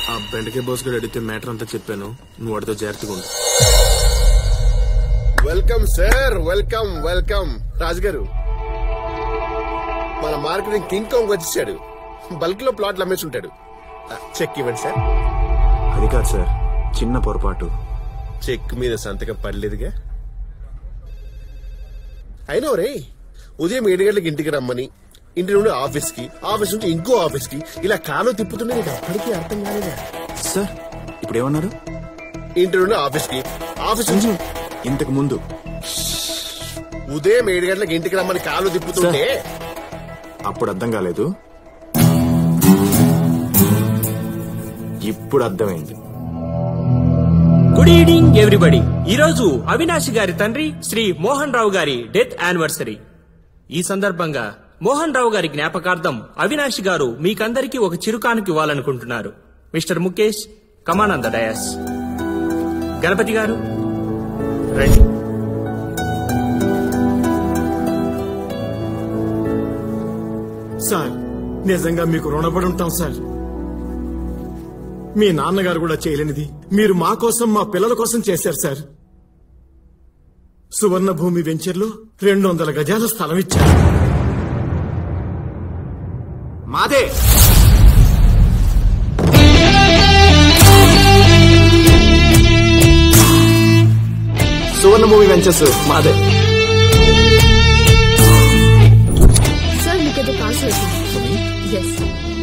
ఆ బెండకాయ బోస్ గడు అడిగితే మ్యాటర్ అంతా చెప్పాను నువ్వు వాడితో జాగ్రత్తగా ఉండు వెల్కమ్ సార్ వెల్కమ్ వెల్కమ్ రాజుగారు మన మార్కెటింగ్ కింగ్ కాంగ్ వచ్చేసాడు బల్క్ లో ప్లాట్లు అమ్మేసి ఉంటాడు ఆ, చెక్ ఇవ్వండి సార్ అది కాదు సార్ చిన్న పొరపాటు చెక్ మీద సంతకం పడలేదుగా అయినా రే ఉదయం ఏడు గంటలకు ఇంటికి రమ్మని ఇంటి నుండి ఆఫీస్ కి ఆఫీస్ నుంచి ఇంకో ఆఫీస్ కి ఇలా కాలో తిప్పుతుంటే నీకు అప్పటికీ అర్థం కాలేదా సార్ ఇప్పుడు ఏమన్నారు ఇంటి నుండి ఆఫీస్ కి ఆఫీస్ నుంచి ఇంతకు ముందు ఉదయం ఏడు గంటలకు ఇంటికి రమ్మని కాలు తిప్పుతుంటే అప్పుడు అర్థం కాలేదు ఇప్పుడు అర్థమైంది గుడ్ ఈవినింగ్ ఎవ్రీబడి ఈ రోజు అవినాష్ గారి తండ్రి శ్రీ మోహన్ రావు గారి డెత్ యానివర్సరీ ఈ సందర్భంగా మోహన్ రావు గారి జ్ఞాపకార్థం అవినాష్ గారు మీకందరికీ ఒక చిరుకానుక ఇవ్వాలనుకుంటున్నారు మిస్టర్ ముఖేష్ కమానంద డయాస్ గణపతి గారు రండి సార్ నిజంగా మీకు రుణపడి ఉంటాం సార్ మీ నాన్నగారు కూడా చేయలేనిది మీరు మా కోసం మా పిల్లల కోసం చేశారు సార్ సువర్ణ భూమి వెంచర్లో రెండు వందల గజాల స్థలం ఇచ్చారు మాదే సువర్ణ మూవీ వెంచర్స్ మాదే సార్ మీకు అది పార్సల్ ఎస్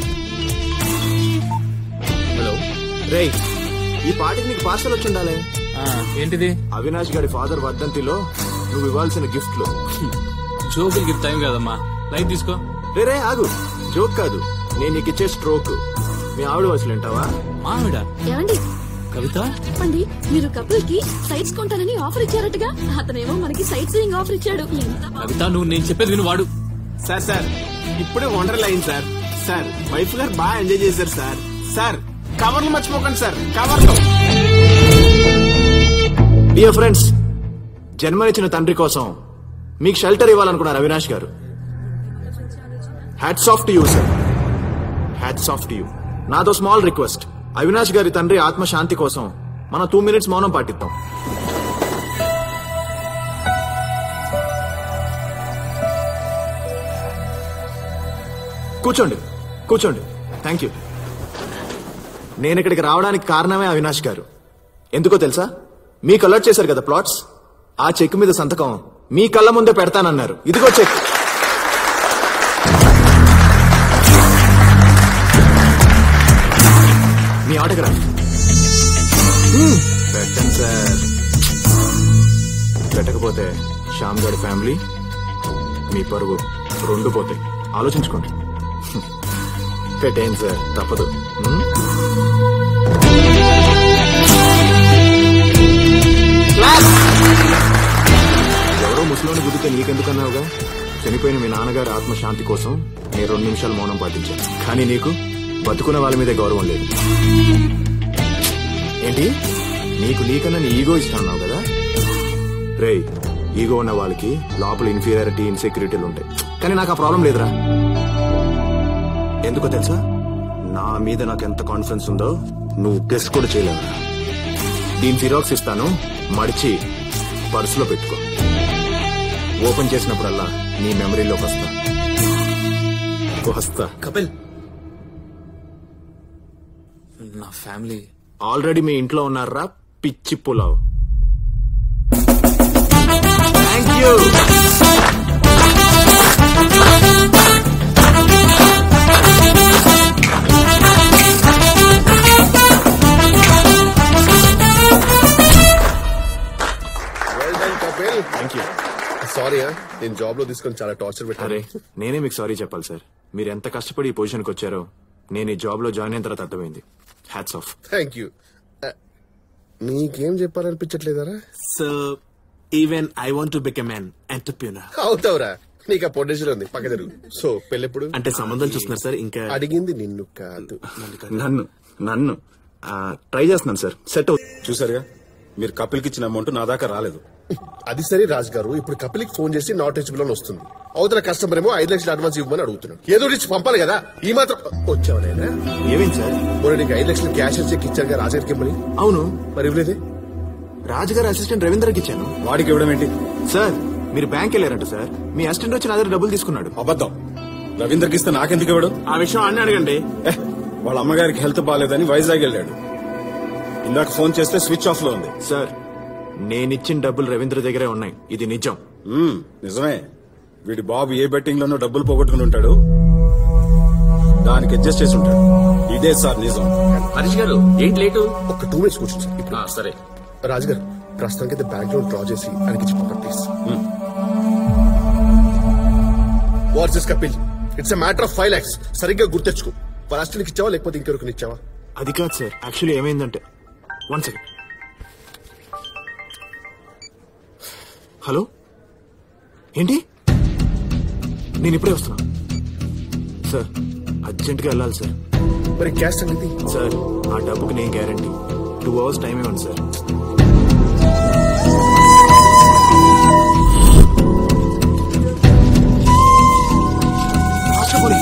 హలో రేయ్ ఈ పాటికి నీకు పార్సల్ వచ్చి ఉండాలి ఏంటిది అవినాష్ గారి ఫాదర్ వర్ధంతిలో నువ్వు ఇవ్వాల్సిన గిఫ్ట్లు జోకులు గిఫ్ట్ టైం కదమ్మా లైట్ తీసుకో రే రే ఆగు జోక్ కాదు నేను నీకు ఇచ్చే స్ట్రోక్ మీ ఆవిడ వసలు వింటావా మామిడ ఏమండి కవిత చెప్పండి మీరు కపుల్ కి సైట్స్ కొంటానని ఆఫర్ ఇచ్చారటగా అతనేమో మనకి సైట్ సీయింగ్ ఆఫర్ ఇచ్చాడు ఎంత బాగుంది. కవిత నువ్వు నేను చెప్పేది విను వాడు సార్ సార్ ఇప్పుడే వండర్ లైన్ సార్ సార్ వైఫ్ గారు బాగా ఎంజాయ్ చేశారు సార్ సార్ కవర్లు మర్చిపోకండి సార్ కవర్లు డియర్ ఫ్రెండ్స్ జన్మనిచ్చిన తండ్రి కోసం మీకు షెల్టర్ ఇవ్వాలనుకున్నారు అవినాష్ గారు hats off to you sir hats off to you నాదో స్మాల్ రిక్వెస్ట్ అవినాష్ గారి తండ్రి ఆత్మ శాంతి కోసం మనం టూ మినిట్స్ మౌనం పాటిద్దాం కూర్చోండి కూర్చోండి థ్యాంక్ యూ నేను ఇక్కడికి రావడానికి కారణమే అవినాష్ గారు ఎందుకో తెలుసా మీకు అలర్ట్ చేశారు కదా ప్లాట్స్ ఆ చెక్ మీద సంతకం మీ కళ్ళ ముందే పెడతానన్నారు ఇదిగో చెక్ మీ ఆటోగ్రాఫ్ హ్మ్, పెట్టండి సార్ పెట్టకపోతే శ్యామ్ గడి ఫ్యామిలీ మీ పరువు రెండు పోతాయి ఆలోచించుకోండి హ్మ్. పెట్టేయండి సార్ తప్పదు హ్మ్? ఎవరో ముసలోని గుద్దితే నీకెందుకన్నావుగా చనిపోయిన మీ నాన్నగారి ఆత్మశాంతి కోసం నేను రెండు నిమిషాలు మౌనం పాటించాను కానీ నీకు బతుకున్న వాళ్ళ మీదే గౌరవం లేదు ఏంటి నీకు నీకన్నా నీ ఈగో ఇస్తాన్నావు కదా రేయ్ ఈగో ఉన్న వాళ్ళకి లోపల ఇన్ఫీరియారిటీ ఇన్సెక్యూరిటీలు ఉంటాయి కానీ నాకు ఆ ప్రాబ్లం లేదురా ఎందుకో తెలుసా నా మీద నాకు ఎంత కాన్ఫిడెన్స్ ఉందో నువ్వు గెస్ట్ కూడా చేయలేవురా దీని ఫిరాక్స్ ఇస్తాను మడిచి పర్సులో పెట్టుకో ఓపెన్ చేసినప్పుడల్లా నీ మెమరీలోకి వస్తా వస్తా కపిల్ నా ఫ్యామిలీ ఆల్రెడీ మీ ఇంట్లో ఉన్నారా పిచ్చి pulao thank you well done Kapil thank you sorry నేను జాబ్ లో తీసుకొని చాలా టార్చర్ అరే పెట్టాను నేనే మీకు సారీ చెప్పాలి సార్ మీరు ఎంత కష్టపడి ఈ పొజిషన్కి వచ్చారో నేను ఈ జాబ్ లో జాయిన్ అయిన తర్వాత అర్థమైంది హ్యాట్స్ ఆఫ్ థ్యాంక్ యూ నీకేం చెప్పాలనిపించట్లేదారా so even I want to become man entrepreneur అవుతావురా నీకు ఆ పొటెన్షియల్ ఉంది పక్క జరుగు సో పెళ్ళెప్పుడు అంటే సంబంధం చూస్తున్నారు సార్ ఇంకా అడిగింది నిన్ను కాదు నన్ను నన్ను ట్రై చేస్తున్నాను సార్ సెట్ అవుతుంది చూసారుగా మీరు కపిల్కి ఇచ్చిన అమౌంట్ నా దాకా రాలేదు అది సరే రాజు గారు ఇప్పుడు కపిల్కి ఫోన్ చేసి నాట్ రీచబుల్ అని వస్తుంది అవతల కస్టమర్ ఏమో ఐదు లక్షలు అడ్వాన్స్ ఇవ్వమని అడుగుతున్నాడు ఏదో రీచ్ పంపాలి కదా ఈ మాత్రం వచ్చావనైనా ఏమైంది సార్ మరి నీకు ఐదు లక్షలు క్యాష్ చెక్ ఇచ్చారు కదా రాజుగారికి ఇమ్మని అవును మరి ఇవ్వలేదే రాజుగారి అసిస్టెంట్ రవీంద్రకి ఇచ్చాను వాడికి ఇవ్వడం ఏంటి సార్ మీరు బ్యాంక్ వెళ్ళారంట సార్ మీ అసిస్టెంట్ వచ్చి నా దగ్గర డబ్బులు తీసుకున్నాడు అబద్ధం రవీందర్కి ఇస్తే నాకెందుకు ఇవ్వడం ఆ విషయం అన్నీ అడగండి ఏ, వాళ్ళ అమ్మగారికి హెల్త్ బాగాలేదని వైజాగ్ వెళ్ళాడు ఇందాక ఫోన్ చేస్తే స్విచ్ ఆఫ్ లో ఉంది సార్ నేనిచ్చిన డబ్బులు రవీంద్ర దగ్గరే ఉన్నాయి ఇది నిజం మ్మ్, నిజమే వీడి బాబు ఏ బెట్టింగ్ లోనో డబ్బులు పోగొట్టుకుని ఉంటాడు దానికి అడ్జస్ట్ చేసి ఉంటాడు ఇదే సార్ నిజం హరీష్ గారు ఏంటి లేటు ఒక టూ మినిట్స్ కూర్చోండి సార్ ఇప్పుడు ఆ, సరే రాజుగారు ప్రస్తుతానికి అయితే బ్యాంక్ లోన్ డ్రా చేసి ఆయనకి ఇచ్చి పంపండి please what's is Kapil it's a matter of five lakhs సరిగ్గా గుర్తెచ్చుకో ఫస్ట్ ఇచ్చావా లేకపోతే ఇంకెవరికి ఇచ్చావా అది కాదు సార్ యాక్చువల్లీ ఏమైందంటే వన్ సెకండ్ హలో ఏంటి నేను ఇప్పుడే వస్తున్నా సార్ అర్జెంట్గా వెళ్ళాలి సార్ మరి క్యాష్ సంగతి సార్ ఆ డబ్బుకి నేను గ్యారంటీ టూ అవర్స్ టైం ఇవ్వండి సార్ రాష్ట్రపతి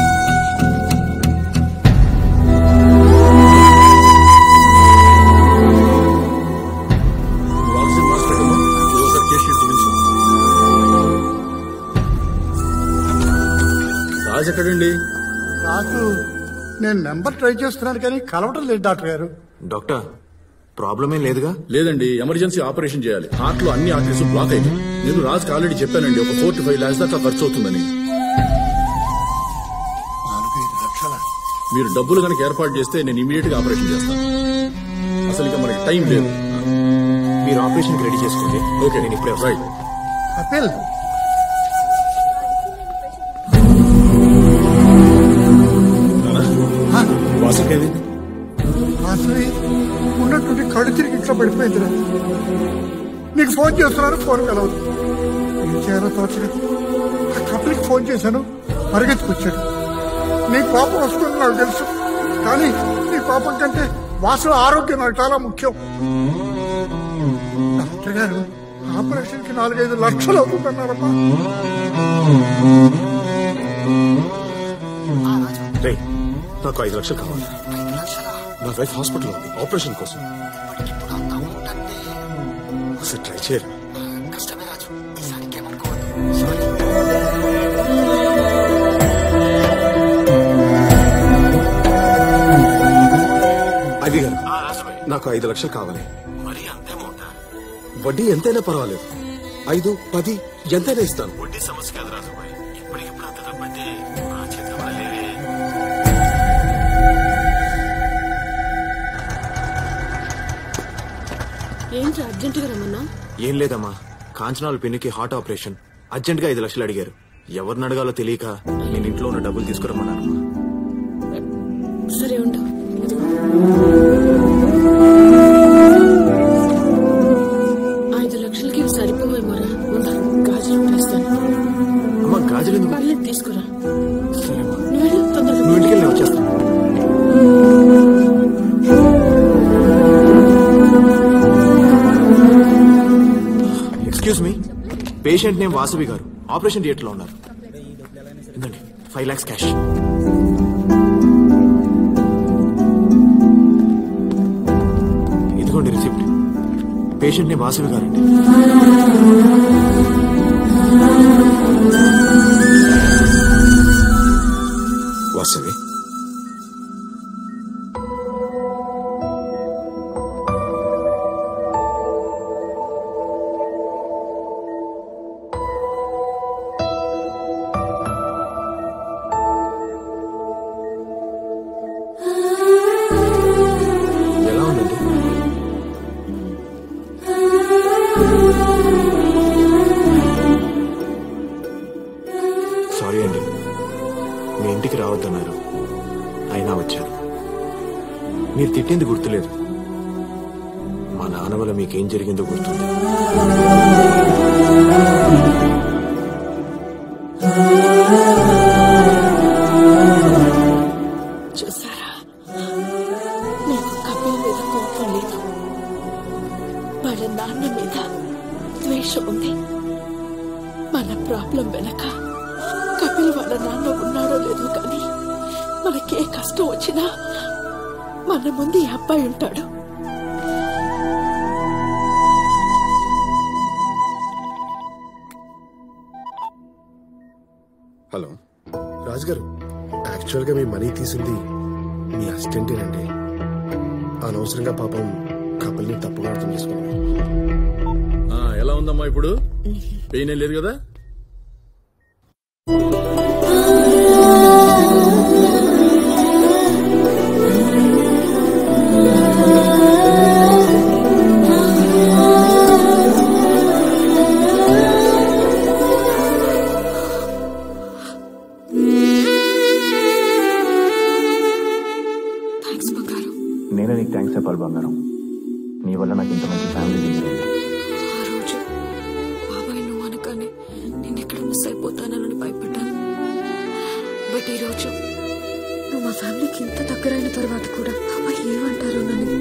రాజు ఎక్కడండి నాకు నేను నెంబర్ ట్రై చేస్తున్నాను కానీ కలవటం లేదు డాక్టర్ గారు డాక్టర్ ప్రాబ్లం ఏం లేదుగా లేదండి ఎమర్జెన్సీ ఆపరేషన్ చేయాలి హార్ట్ లో అన్ని ఆర్టరీస్ బ్లాక్ అయింది నేను రాజుకి ఆల్రెడీ చెప్పానండి ఒక ఫోర్ టు ఫైవ్ లాక్స్ దాకా ఖర్చు అవుతుందని నాలుగైదు లక్షల మీరు డబ్బులు కనుక ఏర్పాటు చేస్తే నేను ఇమీడియట్ గా ఆపరేషన్ చేస్తాను అసలు ఇక మనకి టైం లేదు మీరు ఆపరేషన్ రెడీ చేసుకోండి ఓకే నేను ఇప్పుడే వస్తాను. రైట్ కపిల్ వాసుకేది వాసవి ఉన్నట్టుండి కళ్ళు తిరిగి ఇంట్లో పడిపోయిందిరా నీకు ఫోన్ చేస్తున్నాను ఫోన్ కలవదు ఏం చేయాలో తోచగా ఆ కపిల్కి ఫోన్ చేశాను పరిగెత్తుకొచ్చాడు నీ పాపం వస్తుంది నాకు తెలుసు కానీ నీ పాపం కంటే వాసుల ఆరోగ్యం నాకు చాలా ముఖ్యం డాక్టర్ గారు ఆపరేషన్ కి నాలుగైదు లక్షలు అవుతుందన్నారమ్మా రే నాకు ఐదు లక్షలు కావాలి నా వైఫ్ హాస్పిటల్ ఉంది ఆపరేషన్ కోసం అసలు ట్రై చేయరు అది గారు నాకు ఐదు లక్షలు కావాలి వడ్డీ ఎంతైనా పర్వాలేదు ఐదు పది ఎంతైనా ఇస్తాను వడ్డీ సమస్య కాదు రాజుబాయ్ ఇప్పటికిప్పుడు అంత డబ్బంటే నా చేతిలో లేవే ఏంటి అర్జెంటుగా రమ్మన్నా ఏం లేదమ్మా కాంచనాల పిన్నికి హార్ట్ ఆపరేషన్ అర్జెంట్ గా ఐదు లక్షలు అడిగారు ఎవరిని అడగాలో తెలియక నేను ఇంట్లో ఉన్న డబ్బులు తీసుకురమ్మన్నాను సరే ఉండు ఇదిగో. ఐదు లక్షలకి ఇవి సరిపోవేమోరా ఉందా గాజులు వేస్తాను అమ్మా గాజులు ఎందుకు పర్లేదు తీసుకురా సరేమ్మా నువ్వు వెళ్ళు తొందరగా నువ్వు ఇంటికి వెళ్ళి వచ్చేస్తాను excuse me patient name Vasavi గారు ఆపరేషన్ థియేటర్ లో ఉన్నారు ఇందండి ఫైవ్ లాక్స్ క్యాష్ ఇదిగోండి రిసిప్ట్ పేషెంట్ నేమ్ వాసవి గారండి వాసవి ఎలా ఉందండి సారీ అండి మీ ఇంటికి రావద్దన్నారు అయినా వచ్చాను మీరు తిట్టింది గుర్తులేదు మా నాన్న వల్ల మీకేం జరిగిందో గుర్తుంది చూసారా నీకు కపిల్ మీద కోపం లేదు వాళ్ళ నాన్న మీద ఉద్దేశం ఉంది మన ప్రాబ్లం వెనక కపిల్ వాళ్ళ నాన్న ఉన్నాడో లేదో కానీ మనకే కష్టం వచ్చినా మన ముందు ఈ అబ్బాయి ఉంటాడు హలో రాజుగారు యాక్చువల్ గా మీ మనీ తీసింది మీ అసిస్టెంటేనండి అనవసరంగా పాపం కపల్ని తప్పుగా అర్థం చేసుకున్నాను ఆ, ఎలా ఉందమ్మా ఇప్పుడు పెయిన్ ఏం లేదు కదా థ్యాంక్స్ బంగారు నేనే నీకు థ్యాంక్స్ చెప్పాలి బంగారం నీ వల్ల నాకు ఇంత మంచి ఫ్యామిలీ జరిగింది ఆ రోజు బాబాయ్ నువ్వు అనగానే నేను ఎక్కడ మిస్ అయిపోతానని భయపడ్డాను బట్ ఈ రోజు నువ్వు మా ఫ్యామిలీకి ఇంత దగ్గరైన తర్వాత కూడా బాబాయ్ ఏమంటారు నన్ను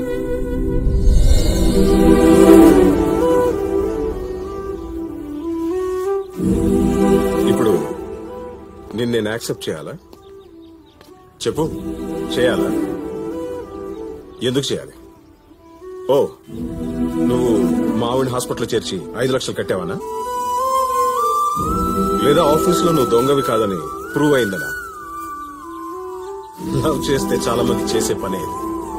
ఇప్పుడు నిన్ను నేను యాక్సెప్ట్ చేయాలా చెప్పు చేయాలా ఎందుకు చేయాలి ఓ నువ్వు మా ఆవిడ హాస్పిటల్ చేర్చి ఐదు లక్షలు కట్టావనా లేదా ఆఫీసులో నువ్వు దొంగవి కాదని ప్రూవ్ అయిందనా లవ్ చేస్తే చాలా మంది చేసే పనే ఇది.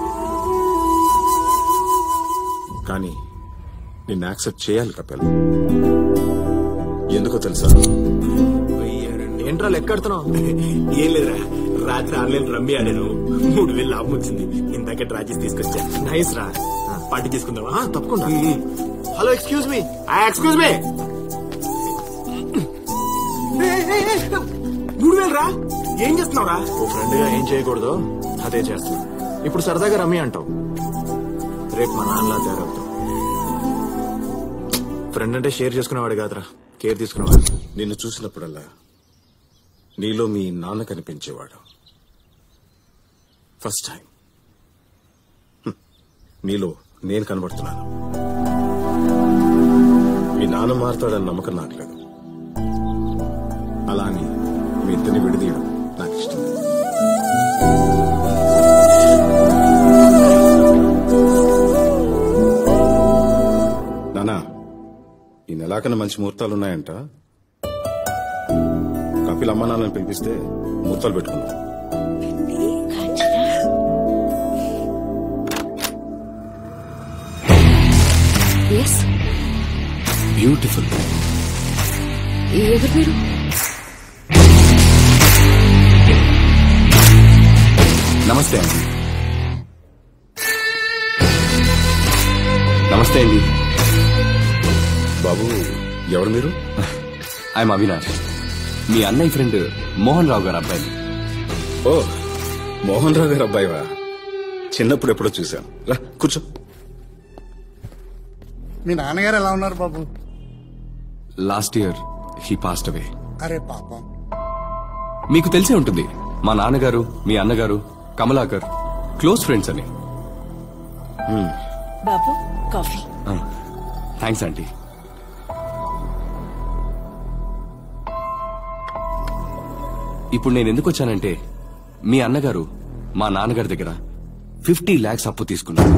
కానీ నిన్ను యాక్సెప్ట్ చేయాలి కపెల్ ఎందుకో తెలుసా ఏంట్రా లెక్కెడుతున్నావు ఏం లేదురా రాత్రి ఆన్లైన్ రమ్మి ఆడాను మూడు వేలు లాభం వచ్చింది ఇందాకే డ్రా చేసి తీసుకొచ్చా నైస్ రా పార్టీ చేసుకుందావా తప్పకుండా hello excuse me excuse me మూడు వేలు రా ఏం చేస్తున్నావురా ఓ ఫ్రెండ్ గా ఏం చేయకూడదు అదే చేస్తా ఇప్పుడు సరదాగా రమ్మి అంటావు రేపు మా నాన్నలా తయారవుతావు ఫ్రెండ్ అంటే షేర్ చేసుకునేవాడు కాదురా కేర్ తీసుకునేవాడు నిన్ను చూసినప్పుడల్లా నీలో మీ నాన్న కనిపించేవాడు ఫస్ట్ టైం హ్మ్. నీలో నేను కనబడుతున్నాను మీ నాన్న మారుతాడని నమ్మకం నాకు లేదు అలా అని మీ ఇద్దరిని విడదీయడం నాకు ఇష్టం లేదు. నానా ఈ నెలాకన్నా మంచి ముహూర్తాలు ఉన్నాయంట కపిల్ అమ్మ నాన్నని పిలిపిస్తే ముహూర్తాలు పెట్టుకుందాం ఎస్ బ్యూటిఫుల్ ఎవరు మీరు నమస్తే అండి నమస్తే అండి బాబు ఎవరు మీరు ఐఎమ్ అవినాష్ మీ అన్నయ్య ఫ్రెండ్ మోహన్ రావు గారు అబ్బాయి ఓ మోహన్ రావు గారు అబ్బాయివా చిన్నప్పుడు ఎప్పుడో చూశాను రా కూర్చో మీ నాన్నగారు ఎలా ఉన్నారు బాబు last year he passed away అరే పాపం మీకు తెలిసే ఉంటుంది మా నాన్నగారు మీ అన్నగారు కమలాకర్ క్లోజ్ ఫ్రెండ్స్ అని బాబు కాఫీ థ్యాంక్స్ ఆంటీ ఇప్పుడు నేను ఎందుకు వచ్చానంటే మీ అన్నగారు మా నాన్నగారి దగ్గర ఫిఫ్టీ ల్యాక్స్ అప్పు తీసుకున్నారు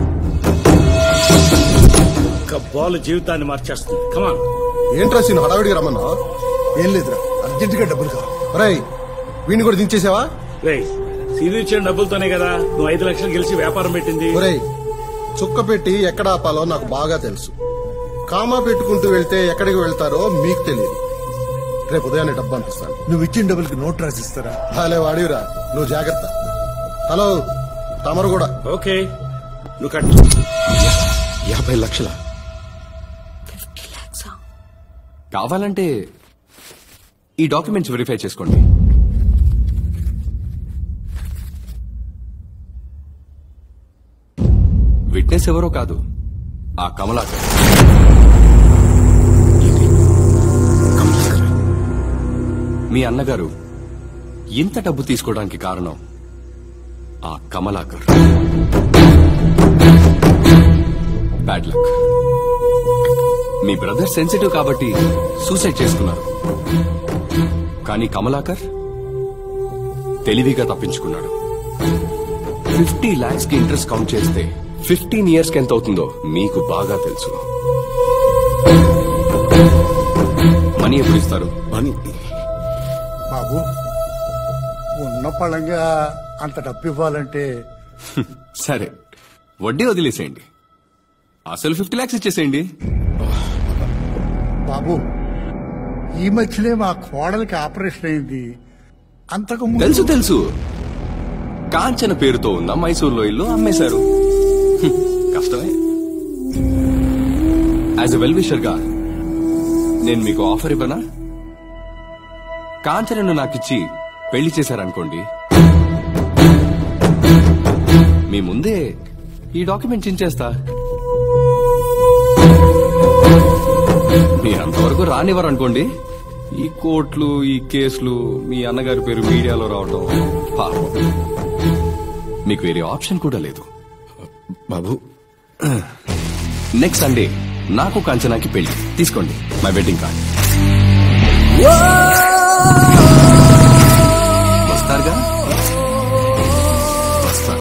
ఒక్క బాల్ జీవితాన్ని మార్చేస్తుంది కమాన్ ఏంట్రా సీన్ హడావిడిగా రమ్మన్నా ఏం లేదురా అర్జెంట్ గా డబ్బులు కావాలి రై వీడిని కూడా దించేసావా రే సీదు ఇచ్చిన డబ్బులతోనే కదా నువ్వు ఐదు లక్షలు గెలిచి వ్యాపారం పెట్టింది ఒరేయ్ చుక్క పెట్టి ఎక్కడ ఆపాలో నాకు బాగా తెలుసు కామా పెట్టుకుంటూ వెళ్తే ఎక్కడికి వెళ్తారో మీకు తెలియదు రేపు ఉదయాన్నే డబ్బు పంపిస్తాను నువ్వు ఇచ్చిన డబ్బులకి నోట్ రాసిస్తారా హలే వాడివిరా నువ్వు జాగ్రత్త హలో తమరు కూడా ఓకే నువ్వు కట్ యాభై లక్షల కావాలంటే ఈ డాక్యుమెంట్స్ వెరిఫై చేసుకోండి విట్నెస్ ఎవరో కాదు ఆ కమలాకర్ మీ అన్నగారు ఇంత డబ్బు తీసుకోవడానికి కారణం ఆ కమలాకర్ బ్యాడ్ లక్ మీ బ్రదర్ సెన్సిటివ్ కాబట్టి సూసైడ్ చేసుకున్నారు కానీ కమలాకర్ తెలివిగా తప్పించుకున్నాడు ఫిఫ్టీ లాక్స్ కి ఇంట్రెస్ట్ కౌంట్ చేస్తే ఫిఫ్టీన్ ఇయర్స్ కి ఎంత అవుతుందో మీకు బాగా తెలుసు మనీ ఎప్పుడు ఇస్తారు మనీ బాబు ఉన్న పళంగా అంత డబ్బు ఇవ్వాలంటే సరే వడ్డీ వదిలేసేయండి అసలు ఫిఫ్టీ లాక్స్ ఇచ్చేసేయండి బాబు ఈ మధ్యనే మా కోడలికి ఆపరేషన్ అయింది అంతకు ముందు తెలుసు తెలుసు కాంచన పేరుతో ఉన్న మైసూర్లో ఇల్లు అమ్మేశారు హ్మ్, కష్టమే యాజ్ ఎ వెల్ విషర్ గా నేను మీకు ఆఫర్ ఇవ్వనా కాంచనను నాకిచ్చి పెళ్లి చేశారనుకోండి మీ ముందే ఈ డాక్యుమెంట్ చించేస్తా మీరంతవరకు రానివ్వరు అనుకోండి ఈ కోర్టులు ఈ కేసులు మీ అన్నగారి పేరు మీడియాలో రావటం పాపం మీకు వేరే ఆప్షన్ కూడా లేదు బాబు నెక్స్ట్ సండే నాకు కాంచనాకి పెళ్లి తీసుకోండి మై వెడ్డింగ్ కార్డ్ Whoa!